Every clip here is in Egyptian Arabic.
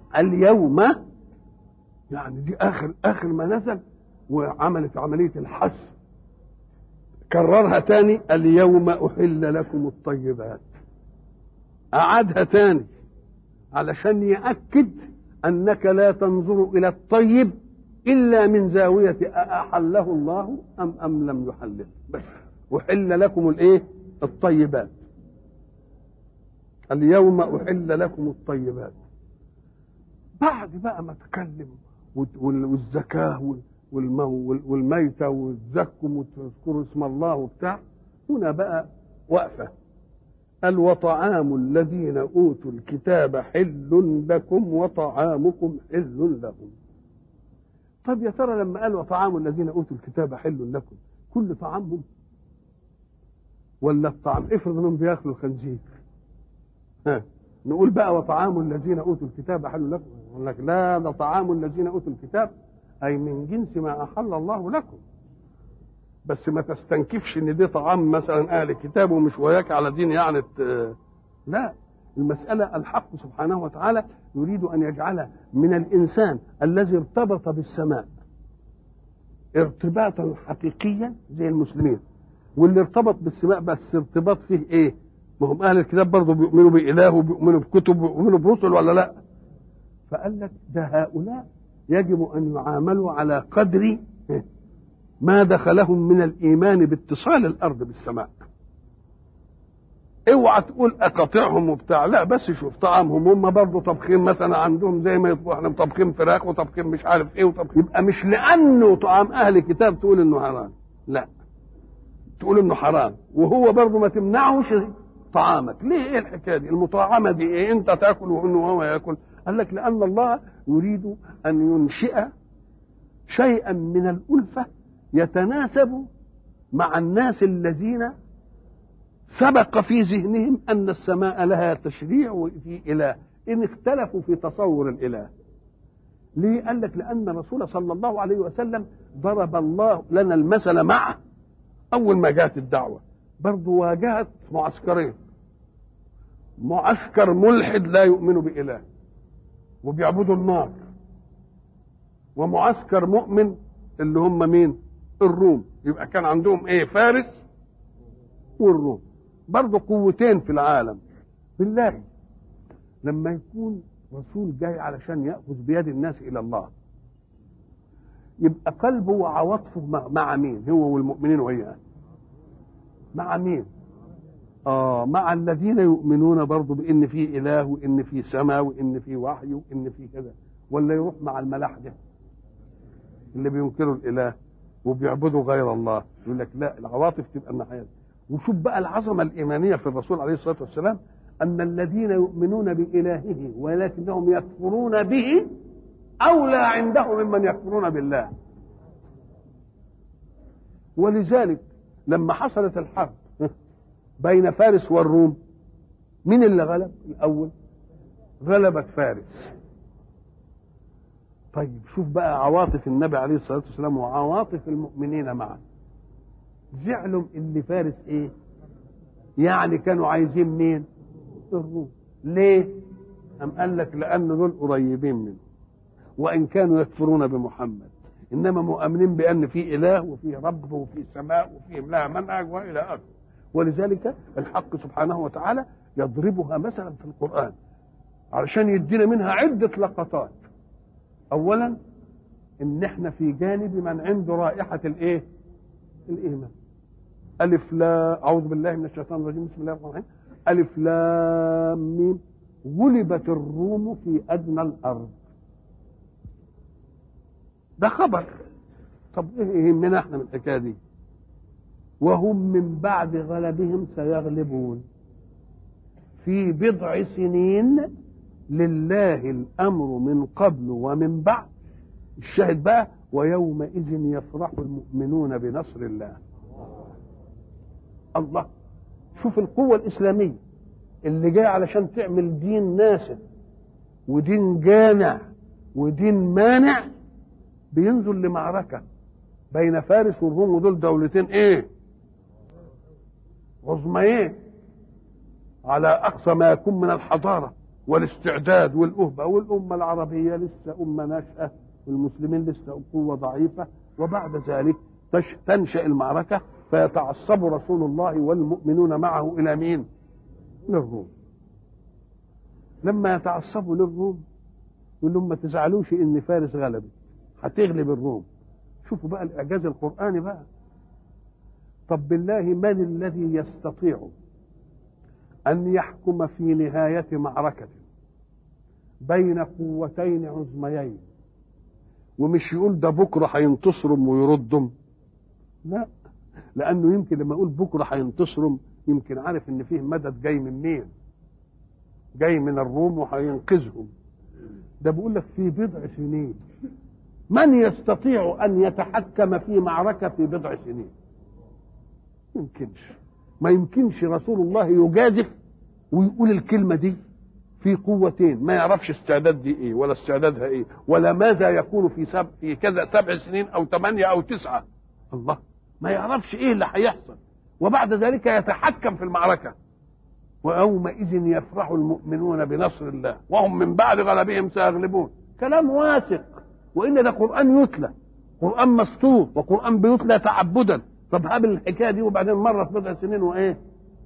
اليوم يعني دي اخر اخر ما نزل وعملت عمليه الحسم كررها تاني اليوم احل لكم الطيبات اعادها تاني علشان ياكد انك لا تنظر الى الطيب الا من زاويه احله الله ام ام لم يحلله بس احل لكم الايه الطيبات اليوم احل لكم الطيبات بعد بقى ما تكلم والزكاه والميتة والزكم وتذكروا اسم الله وبتاع هنا بقى وقفة قال وطعام الذين أوتوا الكتاب حل لكم وطعامكم حل لهم طب يا ترى لما قال وطعام الذين أوتوا الكتاب حل لكم كل طعامهم ولا الطعام افرض انهم بياكلوا الخنزير ها نقول بقى وطعام الذين اوتوا الكتاب حل لكم يقول لك لا ده طعام الذين اوتوا الكتاب اي من جنس ما احل الله لكم بس ما تستنكفش ان دي طعام مثلا اهل الكتاب ومش وياك على دين يعني لا المسألة الحق سبحانه وتعالى يريد أن يجعل من الإنسان الذي ارتبط بالسماء ارتباطا حقيقيا زي المسلمين واللي ارتبط بالسماء بس ارتباط فيه ايه؟ ما هم أهل الكتاب برضه بيؤمنوا بإله وبيؤمنوا بكتب وبيؤمنوا برسل ولا لا؟ فقال لك ده هؤلاء يجب ان يعاملوا على قدر ما دخلهم من الايمان باتصال الارض بالسماء اوعى تقول اقاطعهم وبتاع لا بس شوف طعامهم هم برضه طبخين مثلا عندهم زي ما يطبخوا احنا طبخين فراخ وطبخين مش عارف ايه وطبخين يبقى مش لانه طعام اهل الكتاب تقول انه حرام لا تقول انه حرام وهو برضه ما تمنعوش طعامك ليه ايه الحكايه دي المطاعمه دي ايه انت تاكل وانه هو ياكل قال لك لأن الله يريد أن ينشئ شيئا من الألفة يتناسب مع الناس الذين سبق في ذهنهم أن السماء لها تشريع وفي إله إن اختلفوا في تصور الإله ليه قال لك لأن الرسول صلى الله عليه وسلم ضرب الله لنا المثل معه أول ما جاءت الدعوة برضه واجهت معسكرين معسكر ملحد لا يؤمن بإله وبيعبدوا النار ومعسكر مؤمن اللي هم مين الروم يبقى كان عندهم ايه فارس والروم برضه قوتين في العالم بالله لما يكون رسول جاي علشان ياخذ بيد الناس الى الله يبقى قلبه وعواطفه مع مين هو والمؤمنين وياه مع مين آه مع الذين يؤمنون برضه بان في اله وان في سماء وان في وحي وان في كذا ولا يروح مع الملاحده اللي بينكروا الاله وبيعبدوا غير الله يقول لك لا العواطف تبقى الناحيه وشوف بقى العظمه الايمانيه في الرسول عليه الصلاه والسلام ان الذين يؤمنون بالهه ولكنهم يكفرون به اولى عندهم ممن يكفرون بالله ولذلك لما حصلت الحرب بين فارس والروم مين اللي غلب الاول غلبت فارس طيب شوف بقى عواطف النبي عليه الصلاه والسلام وعواطف المؤمنين معه زعلوا اللي فارس ايه يعني كانوا عايزين مين الروم ليه أم قال لك لأن دول قريبين منه وإن كانوا يكفرون بمحمد إنما مؤمنين بأن في إله وفي رب وفي سماء وفي لها منهج وإلى آخره ولذلك الحق سبحانه وتعالى يضربها مثلا في القرآن علشان يدينا منها عدة لقطات أولا إن إحنا في جانب من عنده رائحة الإيه؟ الإيمان ألف لا أعوذ بالله من الشيطان الرجيم بسم الله الرحمن الرحيم ألف لام ميم غلبت الروم في أدنى الأرض ده خبر طب إيه يهمنا إحنا من الحكاية دي وهم من بعد غلبهم سيغلبون في بضع سنين لله الأمر من قبل ومن بعد الشاهد بقى ويومئذ يفرح المؤمنون بنصر الله الله شوف القوة الإسلامية اللي جاي علشان تعمل دين ناسف ودين جانع ودين مانع بينزل لمعركة بين فارس والروم ودول دولتين ايه عظميين على أقصى ما يكون من الحضارة والاستعداد والأهبة والأمة العربية لسه أمة ناشئة والمسلمين لسه قوة ضعيفة وبعد ذلك تنشأ المعركة فيتعصب رسول الله والمؤمنون معه إلى مين؟ للروم لما يتعصبوا للروم يقول لهم ما تزعلوش ان فارس غلبت هتغلب الروم شوفوا بقى الاعجاز القراني بقى طب بالله من الذي يستطيع ان يحكم في نهايه معركه بين قوتين عظميين ومش يقول ده بكره هينتصروا ويردهم لا لانه يمكن لما يقول بكره هينتصروا يمكن عارف ان فيه مدد جاي من مين جاي من الروم وهينقذهم ده بيقول لك في بضع سنين من يستطيع ان يتحكم في معركه في بضع سنين يمكنش ما يمكنش رسول الله يجازف ويقول الكلمه دي في قوتين ما يعرفش استعداد دي ايه ولا استعدادها ايه ولا ماذا يكون في سب في كذا سبع سنين او ثمانيه او تسعه الله ما يعرفش ايه اللي هيحصل وبعد ذلك يتحكم في المعركه ويومئذ يفرح المؤمنون بنصر الله وهم من بعد غلبهم سيغلبون كلام واثق وان ده قران يتلى قران مسطور وقران بيتلى تعبدا طب هاب الحكايه دي وبعدين مره في بضع سنين وايه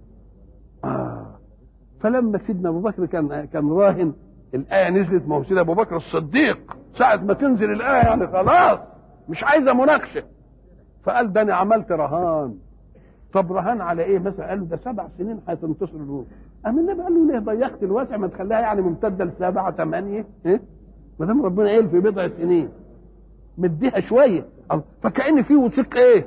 آه. فلما سيدنا ابو بكر كان كان راهن الايه نزلت ما هو سيدنا ابو بكر الصديق ساعه ما تنزل الايه يعني خلاص مش عايزه مناقشه فقال ده انا عملت رهان طب رهان على ايه مثلا قال له ده سبع سنين هتنتصر الروم قام النبي قال له ليه ضيقت الواسع ما تخليها يعني ممتده لسبعه ثمانيه ايه ما دام ربنا قال في بضع سنين مديها شويه فكأن في وثيق ايه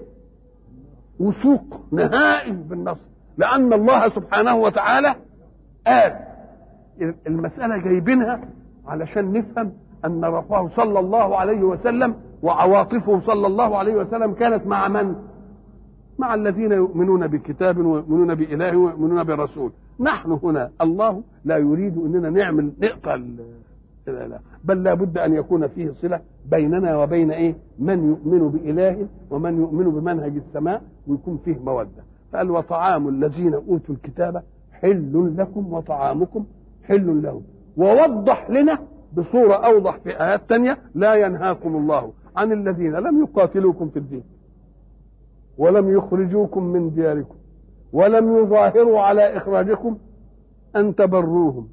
وثوق نهائي بالنصر لأن الله سبحانه وتعالى قال المسألة جايبينها علشان نفهم أن رفعه صلى الله عليه وسلم وعواطفه صلى الله عليه وسلم كانت مع من؟ مع الذين يؤمنون بكتاب ويؤمنون بإله ويؤمنون برسول نحن هنا الله لا يريد أننا نعمل نقطع لا لا بل لا بد أن يكون فيه صلة بيننا وبين إيه من يؤمن بإله ومن يؤمن بمنهج السماء ويكون فيه مودة قال وطعام الذين أوتوا الكتاب حل لكم وطعامكم حل لهم ووضح لنا بصورة أوضح في آيات تانية لا ينهاكم الله عن الذين لم يقاتلوكم في الدين ولم يخرجوكم من دياركم ولم يظاهروا على إخراجكم أن تبروهم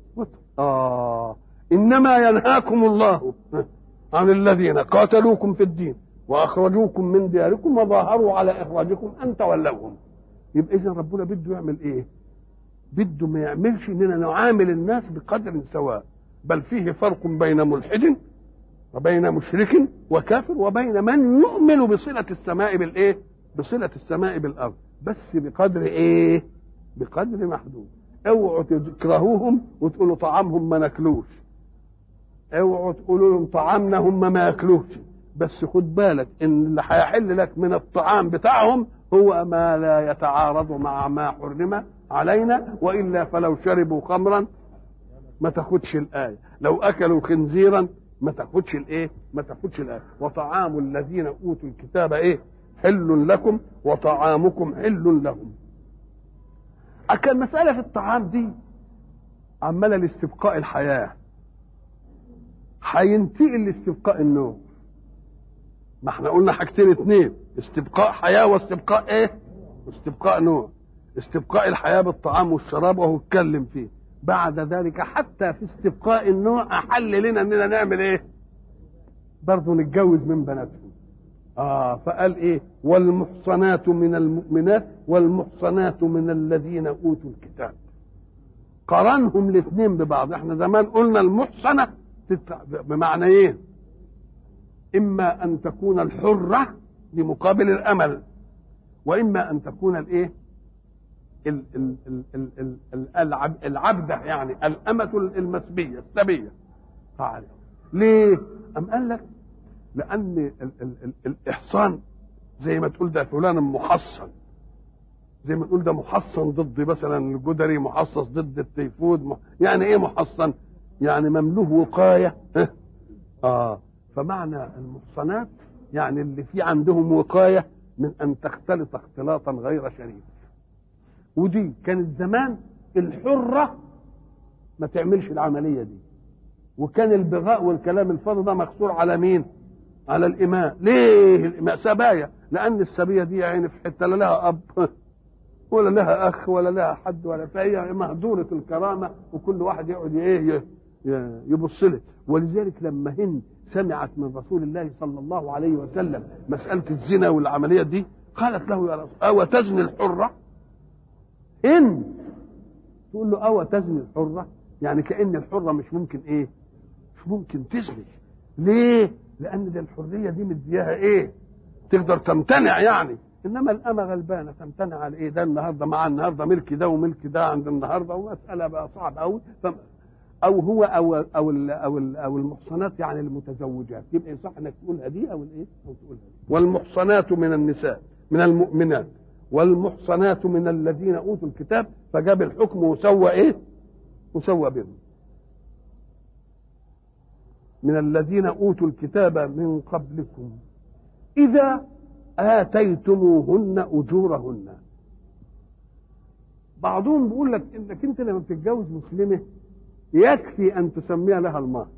آه إنما ينهاكم الله عن الذين قاتلوكم في الدين وأخرجوكم من دياركم وظاهروا على إخراجكم أن تولوهم يبقى إذا ربنا بده يعمل إيه؟ بده ما يعملش إننا نعامل الناس بقدر سواء بل فيه فرق بين ملحد وبين مشرك وكافر وبين من يؤمن بصلة السماء بالإيه؟ بصلة السماء بالأرض بس بقدر إيه؟ بقدر محدود اوعوا تكرهوهم وتقولوا طعامهم ما ناكلوش اوعوا تقولوا لهم طعامنا هم ما ياكلوش بس خد بالك ان اللي هيحل لك من الطعام بتاعهم هو ما لا يتعارض مع ما حرم علينا والا فلو شربوا خمرا ما تاخدش الايه لو اكلوا خنزيرا ما تاخدش الايه ما تاخدش الايه وطعام الذين اوتوا الكتاب ايه حل لكم وطعامكم حل لهم أكل مسألة في الطعام دي عمالة لاستبقاء الحياة هينتقل لاستبقاء النوم ما احنا قلنا حاجتين اتنين استبقاء حياة واستبقاء ايه استبقاء نوم استبقاء الحياة بالطعام والشراب وهو اتكلم فيه بعد ذلك حتى في استبقاء النوع أحل لنا اننا نعمل ايه برضه نتجوز من بناتهم آه فقال إيه والمحصنات من المؤمنات والمحصنات من الذين أوتوا الكتاب قرنهم الاثنين ببعض احنا زمان قلنا المحصنة بمعنى ايه إما أن تكون الحرة لمقابل الأمل وإما أن تكون الإيه العبدة يعني الأمة المسبية السبية تعالى ليه؟ أم قال لك لان ال ال ال الاحصان زي ما تقول ده فلان محصن زي ما تقول ده محصن ضد مثلا الجدري محصص ضد التيفود مح... يعني ايه محصن يعني مملوه وقايه اه فمعنى المحصنات يعني اللي في عندهم وقايه من ان تختلط اختلاطا غير شريف ودي كانت زمان الحره ما تعملش العمليه دي وكان البغاء والكلام الفاضي ده مقصور على مين على الاماء ليه الاماء سبايا لان السبيه دي يعني في حته لا لها اب ولا لها اخ ولا لها حد ولا فهي مهدوره الكرامه وكل واحد يقعد ايه يبص له ولذلك لما هند سمعت من رسول الله صلى الله عليه وسلم مساله الزنا والعمليه دي قالت له يا رسول أو تزني الحرة هند تقول له أو تزني الحرة يعني كأن الحرة مش ممكن إيه مش ممكن تزني ليه لأن ده الحرية دي مدياها إيه تقدر تمتنع يعني انما الامه غلبانه تمتنع على ايه ده النهارده مع النهارده ملك ده وملك ده عند النهارده ومساله بقى صعبه قوي او هو او او ال او ال او المحصنات يعني المتزوجات يبقى يصح انك تقولها دي او الايه او تقولها دي والمحصنات من النساء من المؤمنات والمحصنات من الذين اوتوا الكتاب فجاب الحكم وسوى ايه وسوى بينهم من الذين اوتوا الكتاب من قبلكم اذا اتيتموهن اجورهن بعضهم بيقول لك انك انت لما بتتجوز مسلمه يكفي ان تسميها لها المهر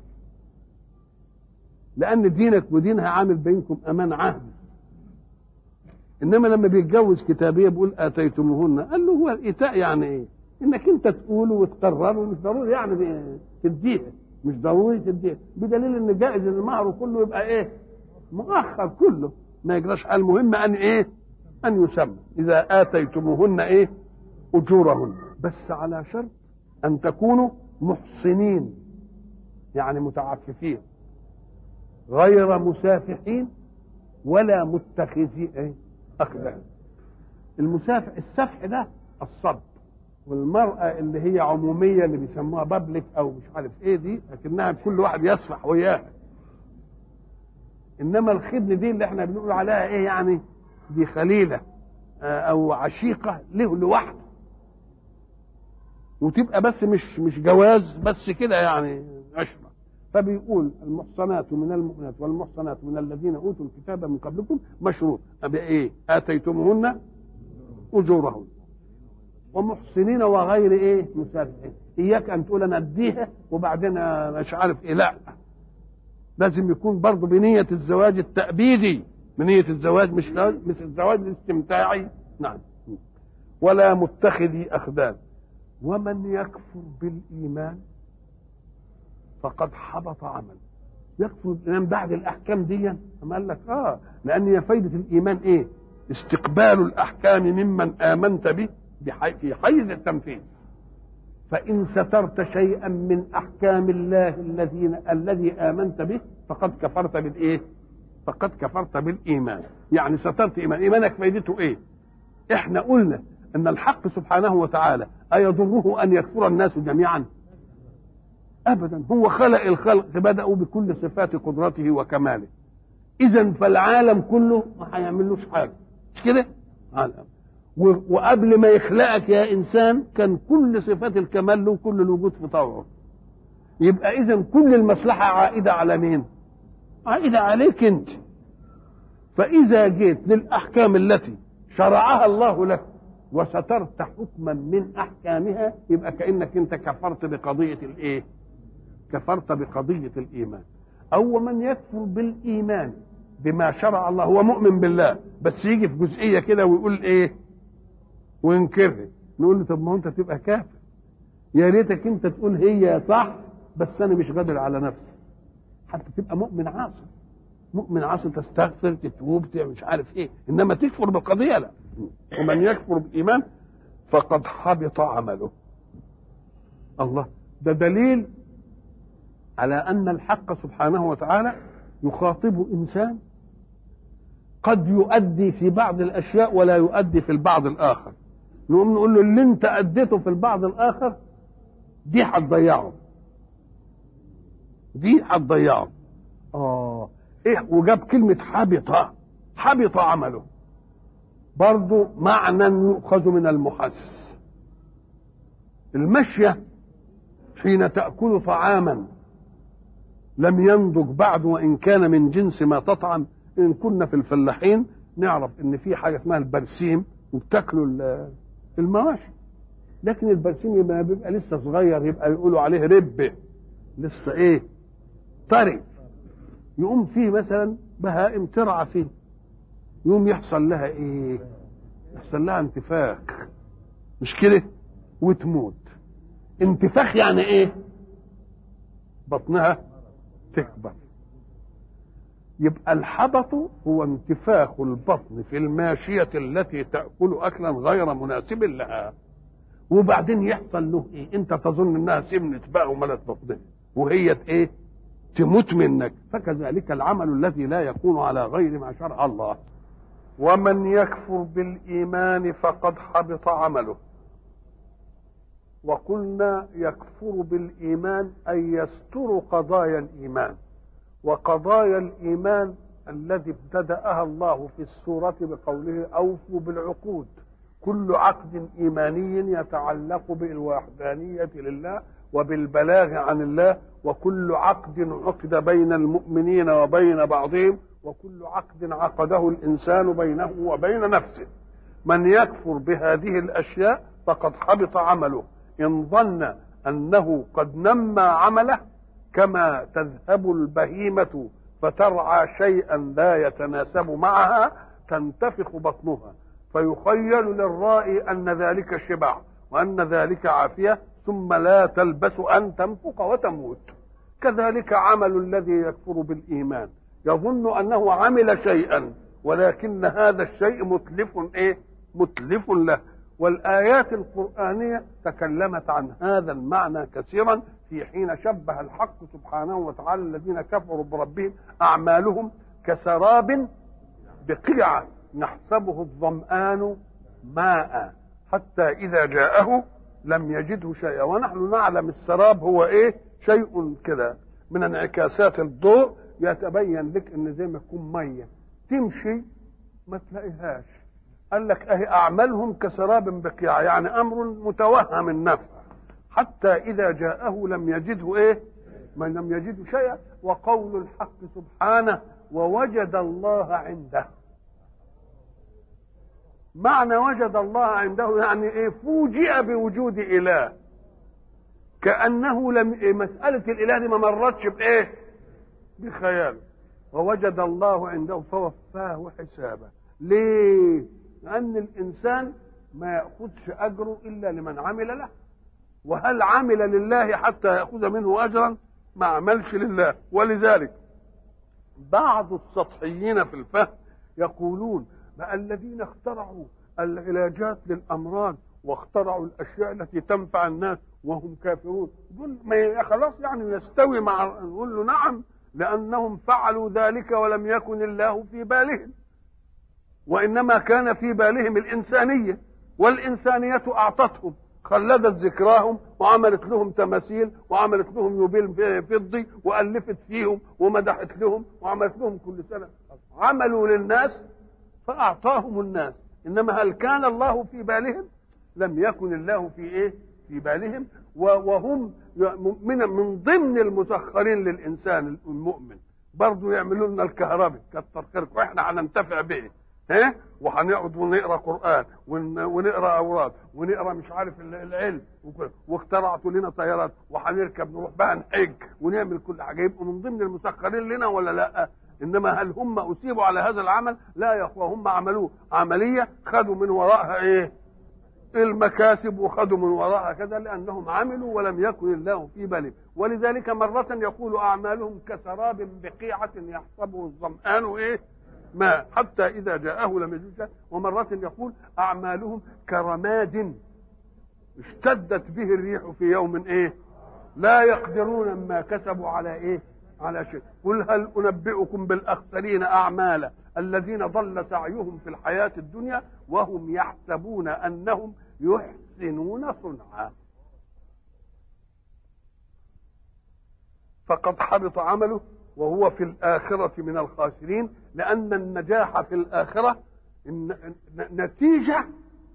لان دينك ودينها عامل بينكم امان عهد انما لما بيتجوز كتابيه بيقول اتيتموهن قال له هو الايتاء يعني ايه انك انت تقوله وتقرره مش ضروري يعني تديها مش ضروري تديها بدليل ان جائز ان المهر كله يبقى ايه مؤخر كله ما يجراش المهم ان ايه ان يسمى اذا اتيتموهن ايه اجورهن بس على شرط ان تكونوا محصنين يعني متعففين غير مسافحين ولا متخذي ايه اخذان المسافح السفح ده الصب والمرأة اللي هي عمومية اللي بيسموها بابليك أو مش عارف إيه دي لكنها كل واحد يسفح وياها إنما الخدن دي اللي إحنا بنقول عليها إيه يعني دي خليلة أو عشيقة له لوحده وتبقى بس مش مش جواز بس كده يعني عشرة فبيقول المحصنات من المؤمنات والمحصنات من الذين اوتوا الكتاب من قبلكم مشروط بايه؟ اتيتموهن اجورهن ومحسنين وغير ايه؟ مسافحين اياك ان تقول انا اديها وبعدين مش عارف ايه لا لازم يكون برضه بنية الزواج التأبيدي بنية الزواج مش مش الزواج الاستمتاعي نعم ولا متخذي أخدان ومن يكفر بالإيمان فقد حبط عمل يكفر الإيمان بعد الأحكام دي أما قال لك آه لأن هي فايدة الإيمان إيه استقبال الأحكام ممن آمنت به في حيز التنفيذ فإن سترت شيئا من أحكام الله الذين الذي آمنت به فقد كفرت بالإيه؟ فقد كفرت بالإيمان يعني سترت إيمان إيمانك فائدته إيه؟ إحنا قلنا أن الحق سبحانه وتعالى أيضره أن يكفر الناس جميعا؟ أبدا هو خلق الخلق بدأوا بكل صفات قدرته وكماله إذا فالعالم كله ما هيعملوش حاجة مش كده؟ عالم وقبل ما يخلقك يا انسان كان كل صفات الكمال له كل الوجود في طوعه يبقى اذا كل المصلحه عائده على مين عائده عليك انت فاذا جيت للاحكام التي شرعها الله لك وسترت حكما من احكامها يبقى كانك انت كفرت بقضيه الايه كفرت بقضيه الايمان او من يكفر بالايمان بما شرع الله هو مؤمن بالله بس يجي في جزئيه كده ويقول ايه وينكرها نقول له طب ما هو انت تبقى كافر يا ريتك انت تقول هي صح بس انا مش قادر على نفسي حتى تبقى مؤمن عاصي مؤمن عاصي تستغفر تتوب مش عارف ايه انما تكفر بالقضيه لا ومن يكفر بالايمان فقد حبط عمله الله ده دليل على ان الحق سبحانه وتعالى يخاطب انسان قد يؤدي في بعض الاشياء ولا يؤدي في البعض الاخر نقوم نقول له اللي انت اديته في البعض الاخر دي هتضيعه دي هتضيعه اه ايه وجاب كلمه حبط حبط عمله برضه معنى يؤخذ من المحسس المشيه حين تاكل طعاما لم ينضج بعد وان كان من جنس ما تطعم ان كنا في الفلاحين نعرف ان في حاجه اسمها البرسيم وبتاكلوا المواشي لكن البرسيم لما بيبقى لسه صغير يبقى يقولوا عليه رب لسه ايه طري يقوم فيه مثلا بهائم ترعى فيه يقوم يحصل لها ايه يحصل لها انتفاخ مش كده وتموت انتفاخ يعني ايه بطنها تكبر يبقى الحبط هو انتفاخ البطن في الماشية التي تأكل أكلا غير مناسب لها وبعدين يحصل له ايه انت تظن انها سمنت بقى وملت بطنها وهي ايه تموت منك فكذلك العمل الذي لا يكون على غير ما شرع الله ومن يكفر بالايمان فقد حبط عمله وقلنا يكفر بالايمان اي يستر قضايا الايمان وقضايا الايمان الذي ابتداها الله في السوره بقوله اوفوا بالعقود كل عقد ايماني يتعلق بالوحدانيه لله وبالبلاغ عن الله وكل عقد عقد بين المؤمنين وبين بعضهم وكل عقد عقده الانسان بينه وبين نفسه من يكفر بهذه الاشياء فقد حبط عمله ان ظن انه قد نمى عمله كما تذهب البهيمه فترعى شيئا لا يتناسب معها تنتفخ بطنها فيخيل للرائي ان ذلك شبع وان ذلك عافيه ثم لا تلبس ان تنفق وتموت كذلك عمل الذي يكفر بالايمان يظن انه عمل شيئا ولكن هذا الشيء متلف ايه متلف له والايات القرانيه تكلمت عن هذا المعنى كثيرا في حين شبه الحق سبحانه وتعالى الذين كفروا بربهم اعمالهم كسراب بقيعه نحسبه الظمآن ماء حتى إذا جاءه لم يجده شيئا ونحن نعلم السراب هو إيه شيء كده من انعكاسات الضوء يتبين لك ان زي ما يكون ميه تمشي ما تلاقيهاش قال لك اهي اعمالهم كسراب بقيع يعني امر متوهم النفع حتى اذا جاءه لم يجده ايه ما لم يجده شيئا وقول الحق سبحانه ووجد الله عنده معنى وجد الله عنده يعني ايه فوجئ بوجود اله كانه لم إيه مساله الاله دي ما مرتش بايه بخياله ووجد الله عنده فوفاه حسابه ليه لان الانسان ما ياخذش اجره الا لمن عمل له وهل عمل لله حتى ياخذ منه اجرا ما عملش لله ولذلك بعض السطحيين في الفهم يقولون بقى الذين اخترعوا العلاجات للامراض واخترعوا الاشياء التي تنفع الناس وهم كافرون دول ما خلاص يعني يستوي مع نقول له نعم لانهم فعلوا ذلك ولم يكن الله في بالهم وانما كان في بالهم الانسانيه والانسانيه اعطتهم خلدت ذكراهم وعملت لهم تماثيل وعملت لهم يوبيل فضي والفت فيهم ومدحت لهم وعملت لهم كل سنه عملوا للناس فأعطاهم الناس إنما هل كان الله في بالهم لم يكن الله في إيه في بالهم وهم من من ضمن المسخرين للإنسان المؤمن برضه يعملوا لنا الكهرباء كتر خيركم واحنا هننتفع به ها وهنقعد ونقرا قران ونقرا اوراد ونقرا مش عارف العلم واخترعتوا لنا طيارات وهنركب نروح بقى نحج ونعمل كل حاجه يبقوا من ضمن المسخرين لنا ولا لا؟ انما هل هم اصيبوا على هذا العمل لا يا اخوه هم عملوه عمليه خدوا من وراءها ايه المكاسب وخدوا من وراءها كذا لانهم عملوا ولم يكن الله في بالهم ولذلك مرة يقول أعمالهم كسراب بقيعة يحسبه الظمآن إيه؟ ماء حتى إذا جاءه لم يجد ومرة يقول أعمالهم كرماد اشتدت به الريح في يوم إيه؟ لا يقدرون ما كسبوا على إيه؟ على شيء قل هل أنبئكم بالأخسرين أعمالا الذين ضل سعيهم في الحياة الدنيا وهم يحسبون أنهم يحسنون صنعا فقد حبط عمله وهو في الآخرة من الخاسرين لأن النجاح في الآخرة نتيجة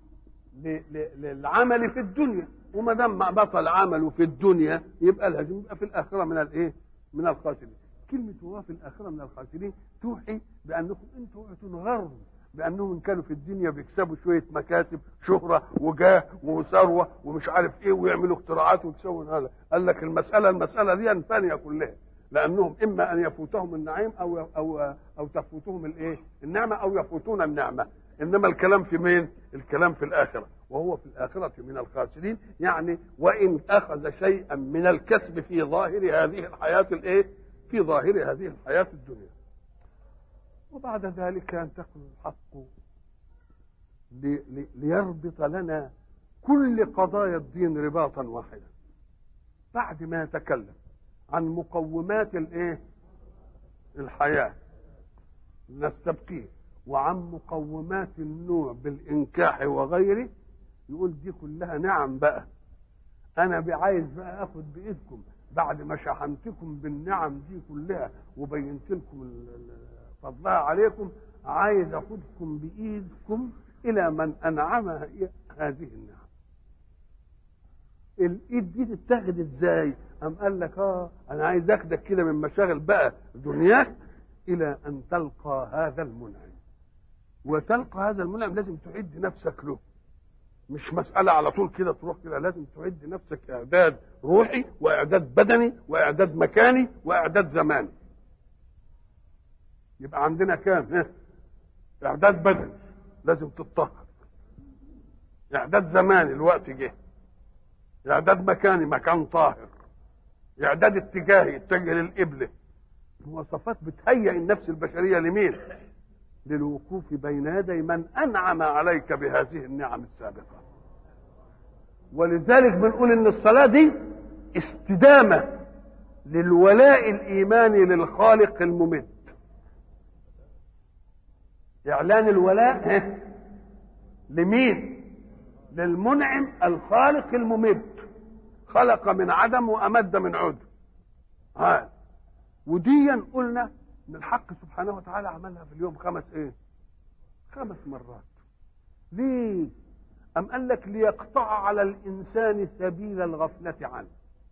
للعمل في الدنيا وما دام بطل عمله في الدنيا يبقى لازم يبقى في الآخرة من الإيه؟ من الخاسرين كلمة هو في الآخرة من الخاسرين توحي بأنكم أنتم تنغروا بانهم إن كانوا في الدنيا بيكسبوا شويه مكاسب شهره وجاه وثروه ومش عارف ايه ويعملوا اختراعات ويكسبوا هذا قال لك المساله المساله دي فانيه كلها لانهم اما ان يفوتهم النعيم او او او تفوتهم الايه النعمه او يفوتون النعمه انما الكلام في مين الكلام في الاخره وهو في الاخره من الخاسرين يعني وان اخذ شيئا من الكسب في ظاهر هذه الحياه الايه في ظاهر هذه الحياه الدنيا وبعد ذلك ينتقل الحق لي لي ليربط لنا كل قضايا الدين رباطا واحدا بعد ما يتكلم عن مقومات الايه الحياه نستبقيه وعن مقومات النوع بالانكاح وغيره يقول دي كلها نعم بقى انا عايز بقى اخد بايدكم بعد ما شحنتكم بالنعم دي كلها وبينت لكم فضلها عليكم عايز اخدكم بايدكم الى من انعم هذه النعم الايد دي تتاخد ازاي ام قال لك اه انا عايز اخدك كده من مشاغل بقى دنياك الى ان تلقى هذا المنعم وتلقى هذا المنعم لازم تعد نفسك له مش مسألة على طول كده تروح كده لازم تعد نفسك إعداد روحي وإعداد بدني وإعداد مكاني وإعداد زماني يبقى عندنا كام إعداد بدني لازم تتطهر إعداد زماني الوقت جه إعداد مكاني مكان طاهر إعداد اتجاهي اتجه للقبلة مواصفات بتهيئ النفس البشرية لمين؟ للوقوف بين يدي من انعم عليك بهذه النعم السابقه ولذلك بنقول ان الصلاه دي استدامه للولاء الايماني للخالق الممد اعلان الولاء لمين للمنعم الخالق الممد خلق من عدم وامد من عدم ها وديا قلنا ان الحق سبحانه وتعالى عملها في اليوم خمس ايه خمس مرات ليه ام قال لك ليقطع على الانسان سبيل الغفله عنه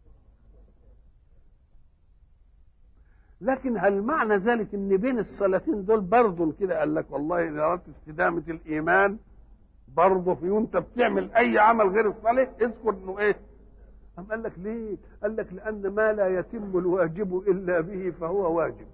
لكن هل معنى ذلك ان بين الصلاتين دول برضه كده قال لك والله اذا اردت استدامه الايمان برضه في وانت بتعمل اي عمل غير الصالح اذكر انه ايه أم قال لك ليه؟ قال لك لأن ما لا يتم الواجب إلا به فهو واجب.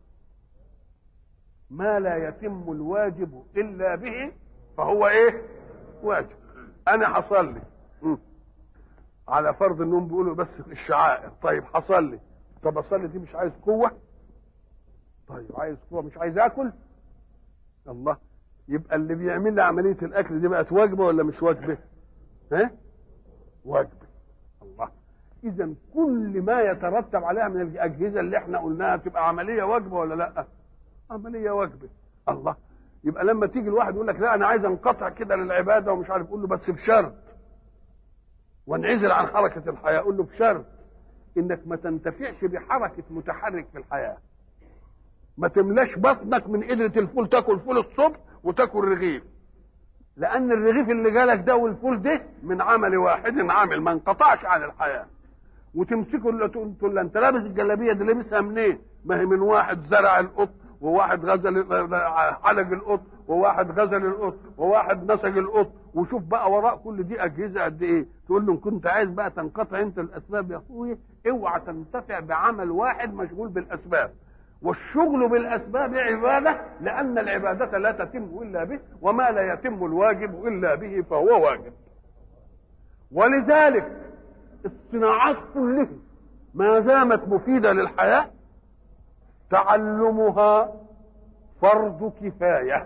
ما لا يتم الواجب الا به فهو ايه واجب انا هصلي على فرض انهم بيقولوا بس الشعائر طيب هصلي طب اصلي دي مش عايز قوه طيب عايز قوه مش عايز اكل الله يبقى اللي بيعمل لي عمليه الاكل دي بقت واجبه ولا مش واجبه ها واجبه الله اذا كل ما يترتب عليها من الاجهزه اللي احنا قلناها تبقى عمليه واجبه ولا لا عمليه واجبه الله يبقى لما تيجي الواحد يقول لك لا انا عايز انقطع كده للعباده ومش عارف اقول له بس بشرط وانعزل عن حركه الحياه اقول له بشرط انك ما تنتفعش بحركه متحرك في الحياه ما تملاش بطنك من قدره الفول تاكل فول الصبح وتاكل رغيف لان الرغيف اللي جالك ده والفول ده من عمل واحد عامل ما انقطعش عن الحياه وتمسكه اللي تقول له انت لابس الجلابيه دي لابسها منين؟ ما هي من واحد زرع القط وواحد غزل حلق القط وواحد غزل القط وواحد نسج القط وشوف بقى وراء كل دي اجهزه قد ايه تقول له ان كنت عايز بقى تنقطع انت الاسباب يا اخويا اوعى تنتفع بعمل واحد مشغول بالاسباب والشغل بالاسباب عباده لان العباده لا تتم الا به وما لا يتم الواجب الا به فهو واجب ولذلك الصناعات كلها ما دامت مفيده للحياه تعلمها فرض كفايه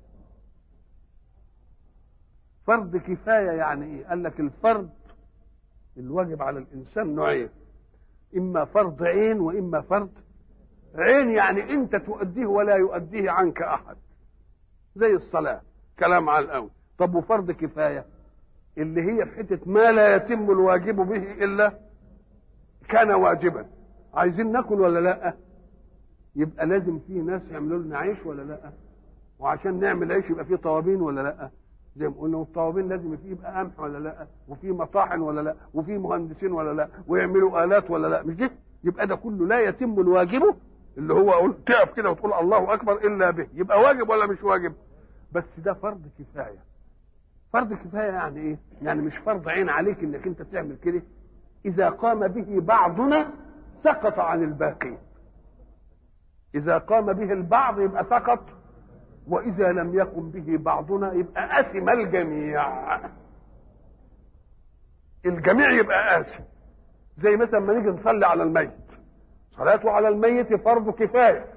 فرض كفايه يعني ايه قال لك الفرض الواجب على الانسان نوعين اما فرض عين واما فرض عين يعني انت تؤديه ولا يؤديه عنك احد زي الصلاه كلام على الاول طب وفرض كفايه اللي هي في حته ما لا يتم الواجب به الا كان واجبا عايزين ناكل ولا لا يبقى لازم في ناس يعملوا لنا عيش ولا لا وعشان نعمل عيش يبقى في طوابين ولا لا زي ما قلنا والطوابين لازم فيه يبقى قمح ولا لا وفي مطاحن ولا لا وفي مهندسين ولا لا ويعملوا الات ولا لا مش دي يبقى ده كله لا يتم الواجب اللي هو تقف كده وتقول الله اكبر الا به يبقى واجب ولا مش واجب بس ده فرض كفايه فرض كفايه يعني ايه يعني مش فرض عين عليك انك انت تعمل كده اذا قام به بعضنا سقط عن الباقين اذا قام به البعض يبقى سقط واذا لم يقم به بعضنا يبقى اثم الجميع الجميع يبقى آثم زي مثلا ما نيجي نصلي على الميت صلاته على الميت فرض كفايه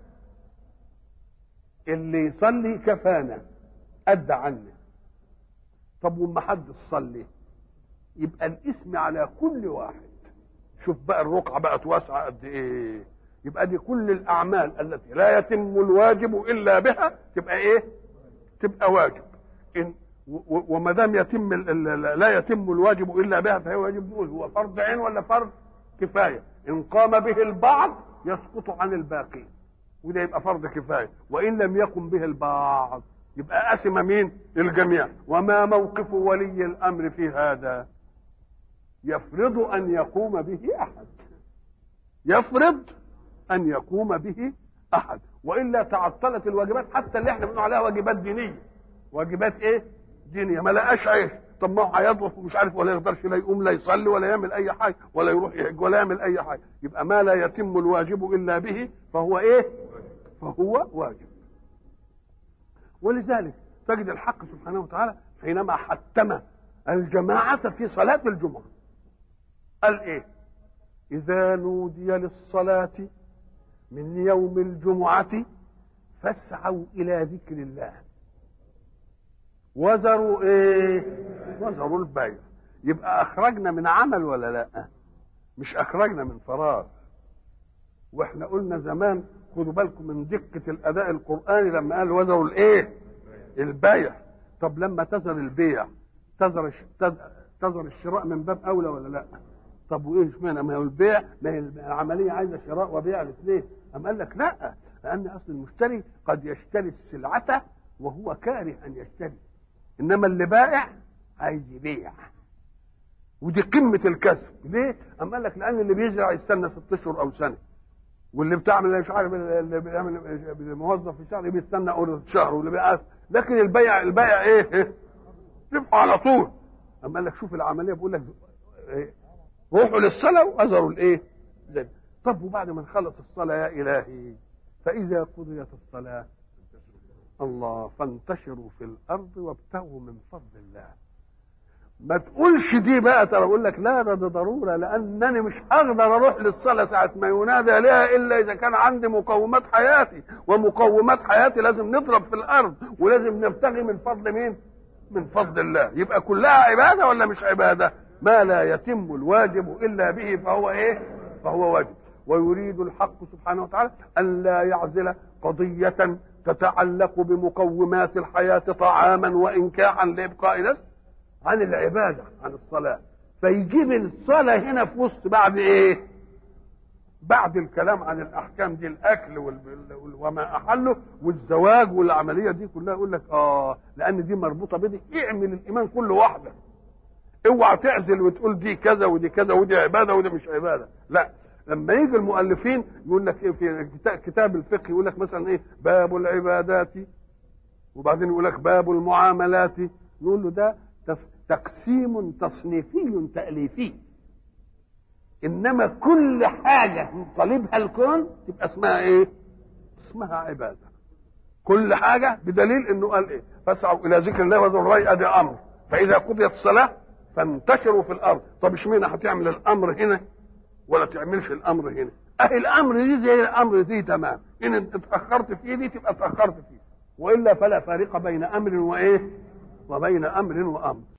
اللي يصلي كفانا ادى عني طب وما حد صلي يبقى الاسم على كل واحد شوف بقى الرقعه بقت واسعه قد ايه يبقى دي كل الاعمال التي لا يتم الواجب الا بها تبقى ايه تبقى واجب إن وما دام يتم لا يتم الواجب الا بها فهو واجب نقول هو فرض عين ولا فرض كفايه ان قام به البعض يسقط عن الباقين وده يبقى فرض كفايه وان لم يقم به البعض يبقى أثم مين الجميع وما موقف ولي الامر في هذا يفرض ان يقوم به احد يفرض ان يقوم به احد والا تعطلت الواجبات حتى اللي احنا بنقول عليها واجبات دينيه واجبات ايه دينيه ما لقاش عيش طب ما هو هيضعف ومش عارف ولا يقدرش لا يقوم لا يصلي ولا يعمل اي حاجه ولا يروح يحج ولا يعمل اي حاجه يبقى ما لا يتم الواجب الا به فهو ايه فهو واجب ولذلك تجد الحق سبحانه وتعالى حينما حتم الجماعة في صلاة الجمعة قال ايه إذا نودي للصلاة من يوم الجمعة فاسعوا إلى ذكر الله وذروا ايه وذروا البيع يبقى اخرجنا من عمل ولا لا مش اخرجنا من فراغ واحنا قلنا زمان خدوا بالكم من دقة الأداء القرآني لما قال وزروا الإيه؟ البيع طب لما تزر البيع تزر تزر الشراء من باب أولى ولا لا؟ طب وإيه اشمعنى؟ ما هو البيع ما هي العملية عايزة شراء وبيع الاثنين أم قال لك لا لأن أصل المشتري قد يشتري السلعة وهو كاره أن يشتري إنما اللي بائع عايز يبيع ودي قمة الكسب ليه؟ أم قال لك لأن اللي بيزرع يستنى ست أشهر أو سنة واللي بتعمل مش عارف اللي بيعمل موظف في شهر بيستنى اول شهر واللي بيقف لكن البيع البيع ايه؟ ربحه على طول اما قال لك شوف العمليه بيقول لك إيه؟ روحوا للصلاه واذروا الايه؟ زي طب وبعد ما نخلص الصلاه يا الهي فاذا قضيت الصلاه الله فانتشروا في الارض وابتغوا من فضل الله ما تقولش دي بقى ترى اقول لك لا ده, ده ضروره لانني مش هقدر اروح للصلاه ساعه ما ينادى لها الا اذا كان عندي مقومات حياتي ومقومات حياتي لازم نضرب في الارض ولازم نبتغي من فضل مين؟ من فضل الله يبقى كلها عباده ولا مش عباده؟ ما لا يتم الواجب الا به فهو ايه؟ فهو واجب ويريد الحق سبحانه وتعالى ان لا يعزل قضيه تتعلق بمقومات الحياه طعاما وانكاحا لابقاء نفس عن العباده عن الصلاه فيجيب الصلاه هنا في وسط بعد ايه بعد الكلام عن الاحكام دي الاكل وال... وما احله والزواج والعمليه دي كلها يقول لك اه لان دي مربوطه بدي اعمل الايمان كله واحده اوعى تعزل وتقول دي كذا ودي كذا ودي عباده ودي مش عباده لا لما يجي المؤلفين يقول لك ايه في كتاب الفقه يقول لك مثلا ايه باب العبادات وبعدين يقول لك باب المعاملات نقول له ده تقسيم تصنيفي تأليفي إنما كل حاجة طالبها الكون تبقى اسمها إيه؟ اسمها عبادة كل حاجة بدليل إنه قال إيه؟ فاسعوا إلى ذكر الله وذروا الرأي أدي أمر فإذا قضيت الصلاة فانتشروا في الأرض طب اشمعنى هتعمل الأمر هنا ولا تعملش الأمر هنا؟ أهي الأمر دي زي الأمر دي تمام إن اتأخرت فيه دي تبقى اتأخرت فيه وإلا فلا فارق بين أمر وإيه؟ وبين امر وامر